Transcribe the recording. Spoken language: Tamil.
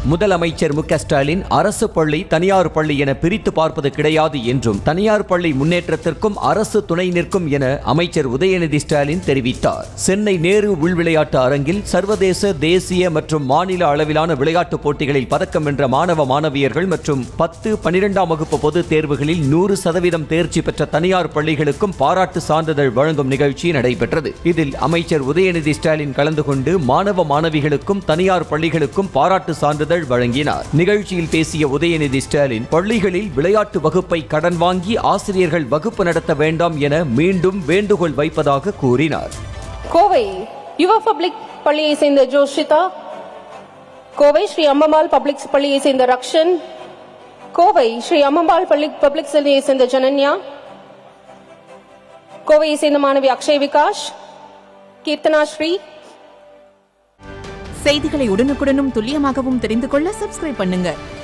முதலமைச்சர் மு க ஸ்டாலின் அரசு பள்ளி தனியார் பள்ளி என பிரித்து பார்ப்பது கிடையாது என்றும் தனியார் பள்ளி முன்னேற்றத்திற்கும் அரசு துணை நிற்கும் என அமைச்சர் உதயநிதி ஸ்டாலின் தெரிவித்தார் சென்னை நேரு உள்விளையாட்டு அரங்கில் சர்வதேச தேசிய மற்றும் மாநில அளவிலான விளையாட்டுப் போட்டிகளில் பதக்கம் வென்ற மாணவ மாணவியர்கள் மற்றும் பத்து பனிரெண்டாம் வகுப்பு பொதுத் தேர்வுகளில் நூறு சதவீதம் தேர்ச்சி பெற்ற தனியார் பள்ளிகளுக்கும் பாராட்டு சான்றிதழ் வழங்கும் நிகழ்ச்சி நடைபெற்றது இதில் அமைச்சர் உதயநிதி ஸ்டாலின் கலந்து கொண்டு மாணவ மாணவிகளுக்கும் தனியார் பள்ளிகளுக்கும் பாராட்டு சான்றிதழ் வழங்கினார் நிகழ்ச்சியில் பேசிய உதயநிதி ஸ்டாலின் பள்ளிகளில் விளையாட்டு வகுப்பை கடன் வாங்கி ஆசிரியர்கள் வகுப்பு நடத்த வேண்டாம் என மீண்டும் வேண்டுகோள் வைப்பதாக கூறினார் கோவை யுவ பப்ளிக் பள்ளியை சேர்ந்த ஜோஷிதா கோவை ஸ்ரீ அம்மம்மாள் பப்ளிக் பள்ளியை சேர்ந்த ரக்ஷன் கோவை ஸ்ரீ அம்மம்மாள் பள்ளி பப்ளிக் பள்ளியை சேர்ந்த ஜனன்யா கோவையை சேர்ந்த மாணவி அக்ஷய் விகாஷ் கீர்த்தனா ஸ்ரீ செய்திகளை உடனுக்குடனும் துல்லியமாகவும் தெரிந்து கொள்ள சப்ஸ்கிரைப் பண்ணுங்க